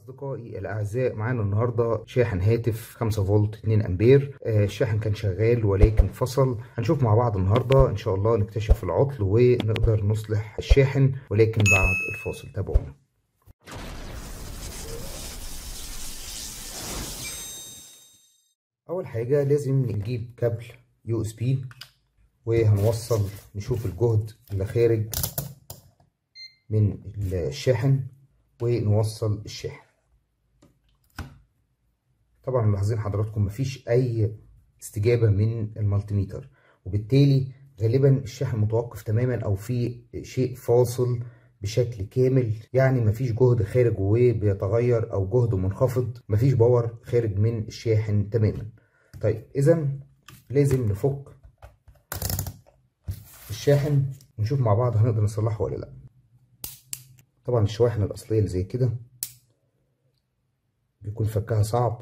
أصدقائي الأعزاء معانا النهاردة شاحن هاتف 5 فولت 2 أمبير آه، الشاحن كان شغال ولكن فصل هنشوف مع بعض النهاردة إن شاء الله نكتشف العطل ونقدر نصلح الشاحن ولكن بعد الفاصل تابعونا أول حاجة لازم نجيب كابل يو اس بي وهنوصل نشوف الجهد اللي خارج من الشاحن ونوصل الشاحن طبعا ملاحظين حضراتكم مفيش اي استجابة من المالتيميتر وبالتالي غالبا الشاحن متوقف تماما او في شيء فاصل بشكل كامل يعني مفيش جهد خارج وبيتغير او جهد منخفض مفيش باور خارج من الشاحن تماما طيب اذا لازم نفك الشاحن ونشوف مع بعض هنقدر نصلحه ولا لا طبعا الشواحن الاصليه اللي زي كده بيكون فكها صعب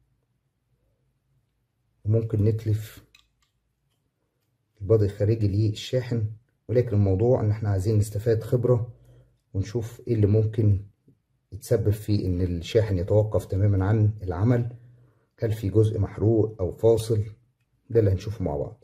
وممكن نتلف الباضي الخارجي للشاحن ولكن الموضوع ان احنا عايزين نستفاد خبره ونشوف ايه اللي ممكن يتسبب في ان الشاحن يتوقف تماما عن العمل هل في جزء محروق او فاصل ده اللي هنشوفه مع بعض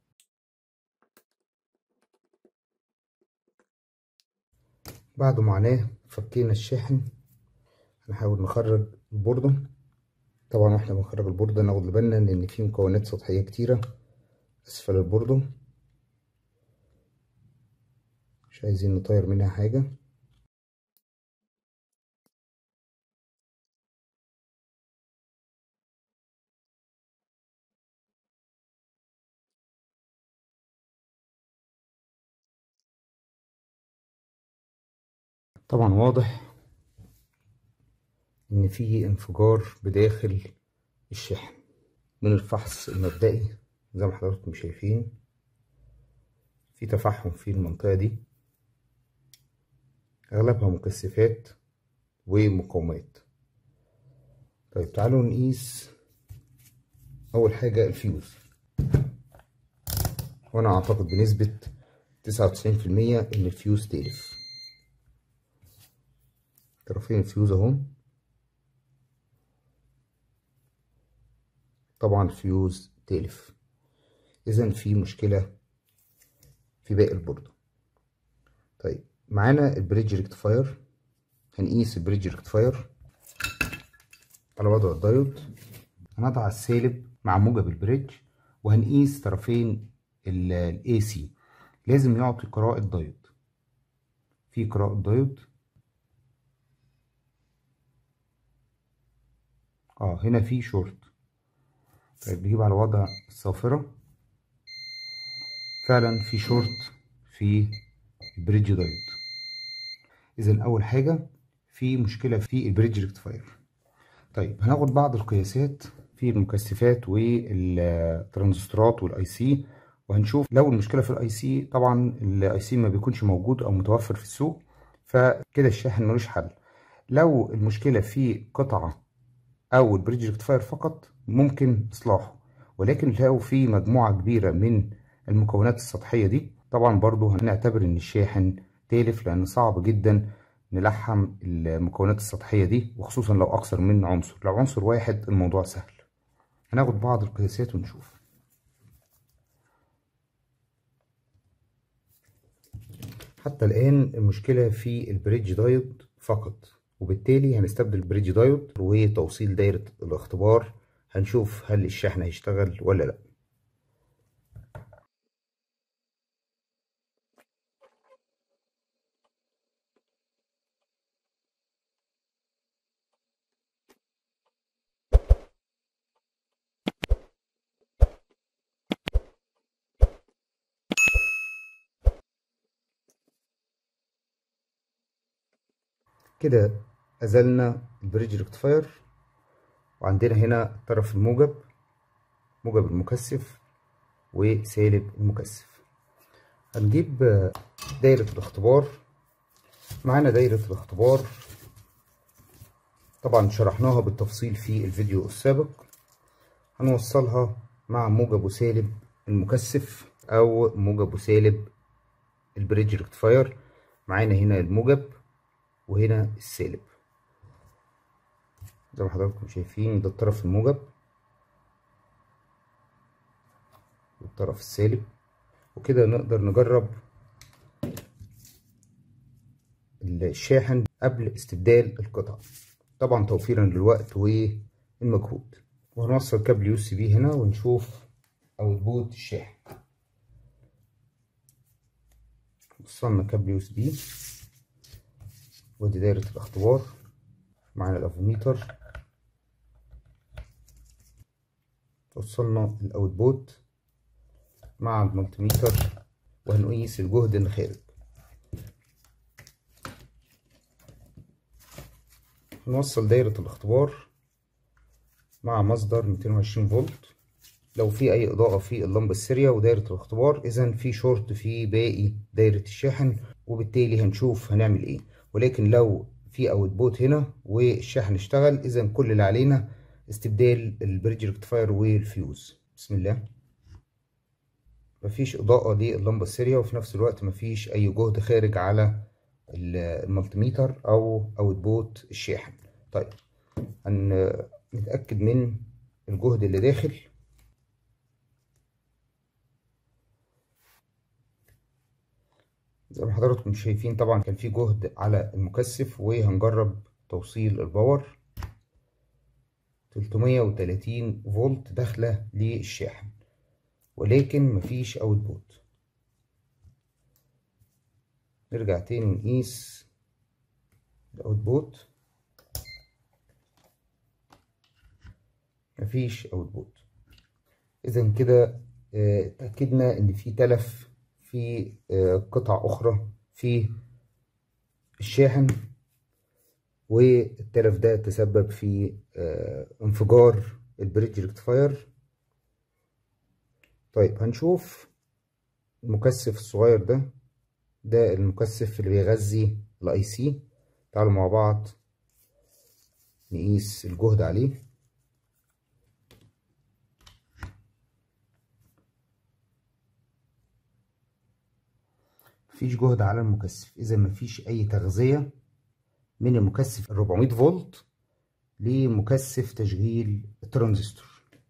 بعد معاناة فكينا الشاحن هنحاول نخرج البوردة طبعا واحنا بنخرج البوردة ناخد بالنا ان في مكونات سطحية كتيرة اسفل البوردة مش عايزين نطير منها حاجة طبعا واضح ان في انفجار بداخل الشاحن من الفحص المبدئي زي ما حضراتكم شايفين في تفحم في المنطقة دي اغلبها مكثفات ومقاومات طيب تعالوا نقيس اول حاجة الفيوز وانا اعتقد بنسبة تسعة وتسعين في المية ان الفيوز تلف طرفين الفيوز اهو طبعا الفيوز تلف اذا في مشكله في باقي البوردة طيب معانا البريدج ريكتفاير هنقيس البريدج ريكتفاير على وضع الدايود هنضع السالب مع موجب البريدج وهنقيس طرفين الاي سي لازم يعطي قراءة دايود في قراءة دايود اه هنا في شورت طيب نجيب على وضع الصافرة فعلا في شورت في البريدج دايود اذا اول حاجة في مشكلة في البريدج ريكتفاير طيب هناخد بعض القياسات في المكثفات والترانزستورات والاي سي وهنشوف لو المشكلة في الاي سي طبعا الاي سي ما بيكونش موجود او متوفر في السوق فكده الشاحن ملوش حل لو المشكلة في قطعة او البريدج ريكتفاير فقط ممكن اصلاحه ولكن لو في مجموعة كبيرة من المكونات السطحية دي طبعا برضو هنعتبر ان الشاحن تالف لان صعب جدا نلحم المكونات السطحية دي وخصوصا لو اكثر من عنصر لو عنصر واحد الموضوع سهل هناخد بعض القياسات ونشوف حتى الآن المشكلة في البريدج دايود فقط وبالتالي هنستبدل البريدج دايود وتوصيل دايرة الاختبار هنشوف هل الشحن هيشتغل ولا لا كده أزلنا البريدج ريكتفاير وعندنا هنا الطرف الموجب موجب المكثف وسالب المكثف هنجيب دايرة الاختبار معانا دايرة الاختبار طبعا شرحناها بالتفصيل في الفيديو السابق هنوصلها مع موجب وسالب المكثف او موجب وسالب البريدج ريكتفاير معانا هنا الموجب وهنا السالب زي ما حضراتكم شايفين ده الطرف الموجب والطرف السالب وكده نقدر نجرب الشاحن قبل استبدال القطع طبعا توفيرا للوقت والمجهود وهنوصل كابل يو سي بي هنا ونشوف اوتبوت الشاحن وصلنا كابل يو اس بي ودي دايرة الاختبار معانا الافوميتر وصلنا الاوتبوت مع الملتيميتر وهنقيس الجهد اللي خارج هنوصل دايرة الاختبار مع مصدر 220 فولت لو في اي اضاءة في اللمبة السرية ودايرة الاختبار اذا في شورت في باقي دايرة الشاحن وبالتالي هنشوف هنعمل ايه ولكن لو في اوتبوت هنا والشاحن اشتغل اذا كل اللي علينا استبدال البريدج ريكتفاير والفيوز بسم الله مفيش اضاءة للمبة السرية وفي نفس الوقت مفيش اي جهد خارج على الملتيميتر او اوتبوت الشاحن طيب هنتأكد من الجهد اللي داخل زي ما حضراتكم شايفين طبعا كان في جهد على المكثف وهنجرب توصيل الباور 330 فولت داخله للشاحن ولكن مفيش اوتبوت نرجع تاني ونقيس الاوتبوت مفيش اوتبوت اذا كده اتاكدنا ان في تلف في قطع اخرى في الشاحن والتلف ده تسبب في انفجار البريدج ريكتفاير طيب هنشوف المكثف الصغير ده ده المكثف اللي بيغذي الاي سي تعالوا مع بعض نقيس الجهد عليه مفيش جهد على المكثف اذا مفيش اي تغذية من المكثف 400 فولت لمكثف تشغيل الترانزستور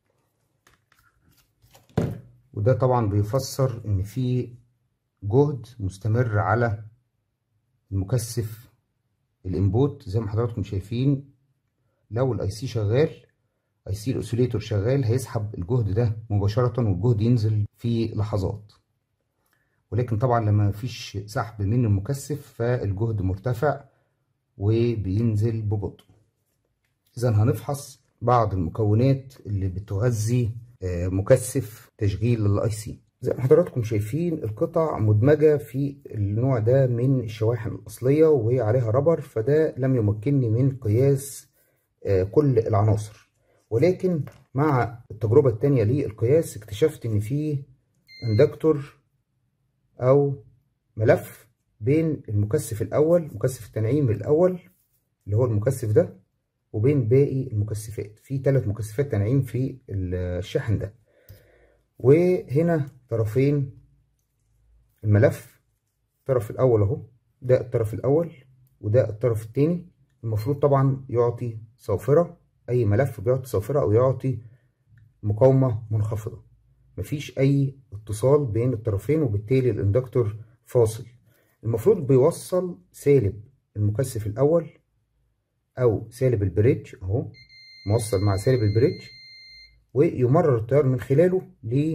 وده طبعا بيفسر ان في جهد مستمر على المكثف الانبوت زي ما حضراتكم شايفين لو الاي سي شغال اي سي الاوسيليتور شغال هيسحب الجهد ده مباشرة والجهد ينزل في لحظات ولكن طبعا لما مفيش سحب من المكثف فالجهد مرتفع وبينزل ببطء اذا هنفحص بعض المكونات اللي بتغذي مكثف تشغيل الاي سي زي ما حضراتكم شايفين القطع مدمجة في النوع ده من الشواحن الأصلية وهي عليها ربر فده لم يمكنني من قياس كل العناصر ولكن مع التجربة التانية للقياس اكتشفت ان في اندكتور او ملف بين المكثف الاول مكثف التنعيم الاول اللي هو المكثف ده وبين باقي المكثفات في ثلاث مكثفات تنعيم في الشاحن ده وهنا طرفين الملف الطرف الاول اهو ده الطرف الاول وده الطرف الثاني المفروض طبعا يعطي صافرة اي ملف بيعطي صافرة او يعطي مقاومة منخفضة مفيش اي اتصال بين الطرفين وبالتالي الاندكتور فاصل المفروض بيوصل سالب المكثف الاول او سالب البريدج اهو موصل مع سالب البريدج ويمرر التيار من خلاله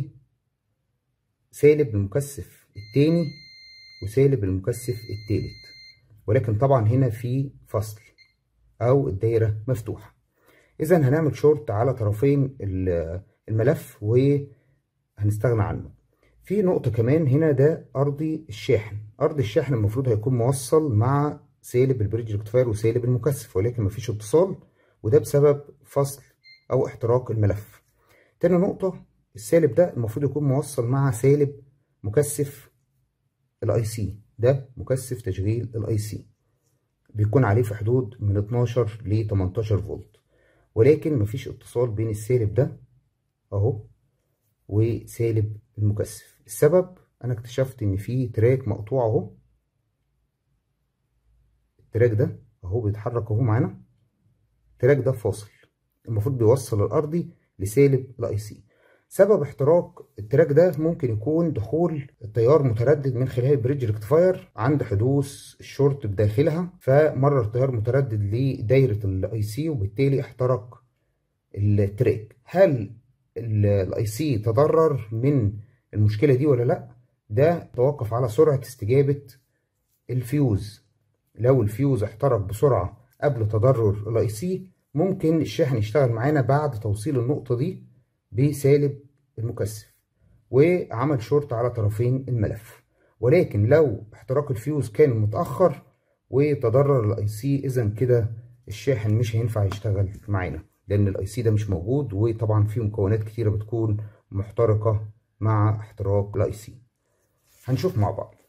لسالب المكثف التاني وسالب المكثف التالت ولكن طبعا هنا في فصل او الدايرة مفتوحة اذا هنعمل شورت على طرفين الملف وهنستغنى عنه في نقطة كمان هنا ده ارضي الشاحن ارض الشاحن المفروض هيكون موصل مع سالب البريدج ريكتفاير وسالب المكثف ولكن مفيش اتصال وده بسبب فصل او احتراق الملف تاني نقطة السالب ده المفروض يكون موصل مع سالب مكثف الاي سي ده مكثف تشغيل الاي سي بيكون عليه في حدود من 12 ل 18 فولت ولكن مفيش اتصال بين السالب ده اهو وسالب المكثف السبب انا اكتشفت ان في تراك مقطوع اهو التراك ده اهو بيتحرك اهو معانا التراك ده فاصل المفروض بيوصل الارضي لسالب الاي سي سبب احتراق التراك ده ممكن يكون دخول التيار متردد من خلال البريدج ريكتيفاير عند حدوث الشورت بداخلها فمرر تيار متردد لدايره الاي سي وبالتالي احترق التراك هل الاي سي تضرر من المشكله دي ولا لا ده توقف على سرعه استجابه الفيوز لو الفيوز احترق بسرعه قبل تضرر الاي سي ممكن الشاحن يشتغل معانا بعد توصيل النقطه دي بسالب المكثف وعمل شورت على طرفين الملف ولكن لو احتراق الفيوز كان متاخر وتضرر الاي سي اذا كده الشاحن مش هينفع يشتغل معانا لان الاي سي ده مش موجود وطبعا فيه مكونات كتيره بتكون محترقه مع احتراق الاي سي هنشوف مع بعض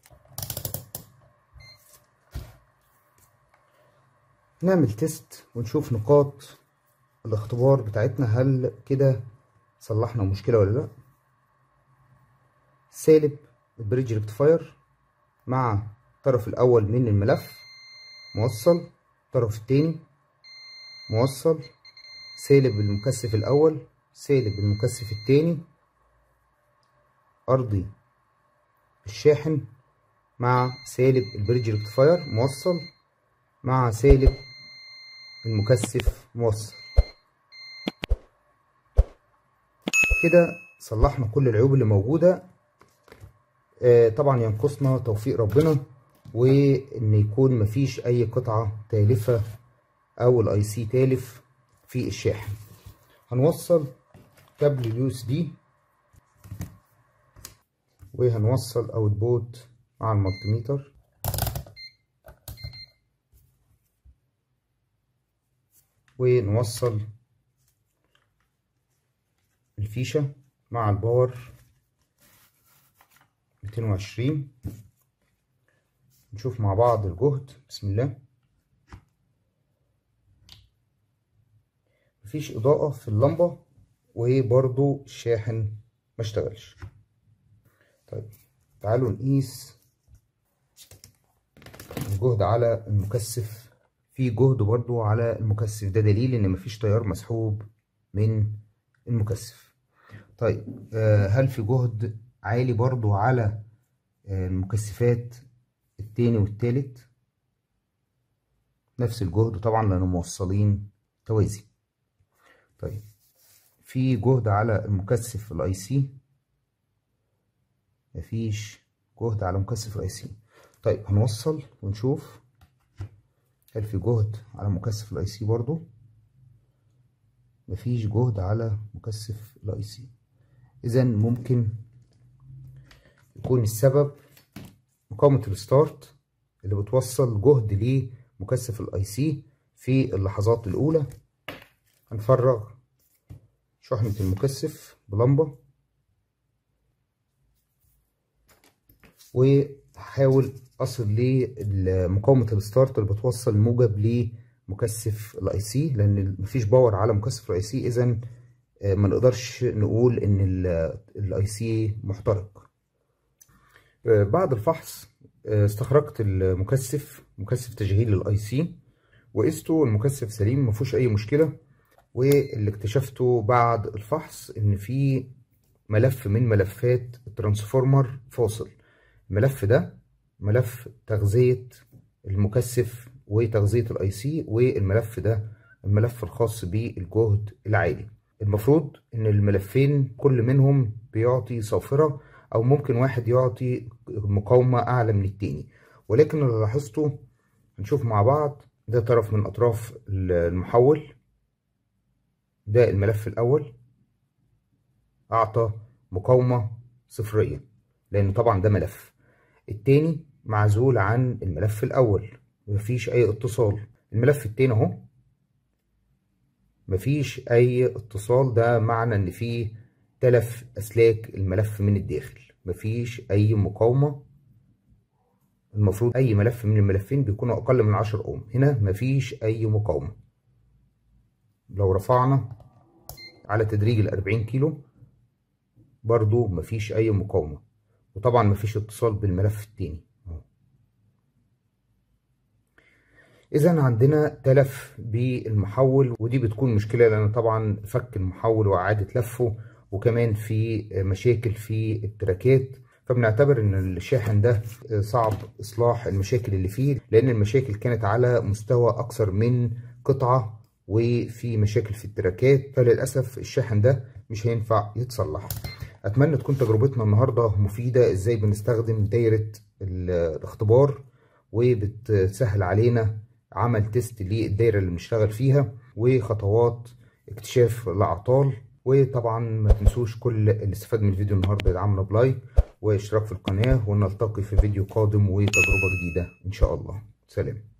نعمل تيست ونشوف نقاط الاختبار بتاعتنا هل كده صلحنا مشكلة ولا لا سالب البريدج ريكتيفاير مع الطرف الاول من الملف موصل الطرف التاني موصل سالب المكثف الاول سالب المكثف التاني ارضي الشاحن مع سالب البريدج ريكتيفاير موصل مع سالب المكثف موصل كده صلحنا كل العيوب اللي موجودة آه طبعا ينقصنا توفيق ربنا وان يكون مفيش اي قطعة تالفة او الاي سي تالف في الشاحن هنوصل كابل اليو اس بي وهنوصل اوت بوت مع المالتيميتر ونوصل الفيشة مع الباور 220 نشوف مع بعض الجهد بسم الله مفيش إضاءة في اللمبة وبرضو الشاحن ما اشتغلش طيب تعالوا نقيس الجهد على المكثف في جهد برضو على المكثف ده دليل ان مفيش تيار مسحوب من المكثف طيب هل في جهد عالي برضو على المكثفات التاني والتالت نفس الجهد طبعا لانهم موصلين توازي طيب في جهد على المكثف الاي سي مفيش جهد على مكثف الاي سي طيب هنوصل ونشوف هل في جهد على مكثف الاي سي برضو مفيش جهد على مكثف الاي سي اذا ممكن يكون السبب مقاومة الستارت اللي بتوصل جهد لمكثف الاي سي في اللحظات الاولى هنفرغ شحنة المكثف بلمبة وهحاول اصل لمقاومة الستارت اللي بتوصل موجب لمكثف الاي سي لان مفيش باور على مكثف الاي سي اذا ما نقدرش نقول ان الاي سي محترق بعد الفحص استخرجت المكثف مكثف تشغيل الاي سي وقسته المكثف سليم ما فيهوش اي مشكله واللي اكتشفته بعد الفحص ان في ملف من ملفات الترانسفورمر فاصل الملف ده ملف تغذيه المكثف وتغذيه الاي سي والملف ده الملف الخاص بالجهد العالي المفروض ان الملفين كل منهم بيعطي صافره او ممكن واحد يعطي مقاومة اعلى من التاني ولكن اللي لاحظته هنشوف مع بعض ده طرف من اطراف المحول ده الملف الاول اعطى مقاومة صفرية لان طبعا ده ملف التاني معزول عن الملف الاول مفيش اي اتصال الملف التاني اهو مفيش اي اتصال ده معنى ان فيه تلف اسلاك الملف من الداخل مفيش اي مقاومة المفروض اي ملف من الملفين بيكونوا اقل من 10 اوم هنا مفيش اي مقاومة لو رفعنا على تدريج ال 40 كيلو برضو مفيش اي مقاومة وطبعا مفيش اتصال بالملف التاني اذا عندنا تلف بالمحول ودي بتكون مشكله لان طبعا فك المحول واعاده لفه وكمان في مشاكل في التراكات فبنعتبر ان الشاحن ده صعب اصلاح المشاكل اللي فيه لان المشاكل كانت على مستوى اكثر من قطعه وفي مشاكل في التراكات فللاسف الشاحن ده مش هينفع يتصلح اتمنى تكون تجربتنا النهارده مفيده ازاي بنستخدم دايره الاختبار وبتسهل علينا عمل تيست للدايره اللي بنشتغل فيها وخطوات اكتشاف الاعطال وطبعا ما تنسوش كل اللي استفاد من الفيديو النهارده يدعمنا بلايك واشتراك في القناه ونلتقي في فيديو قادم وتجربه جديده ان شاء الله سلام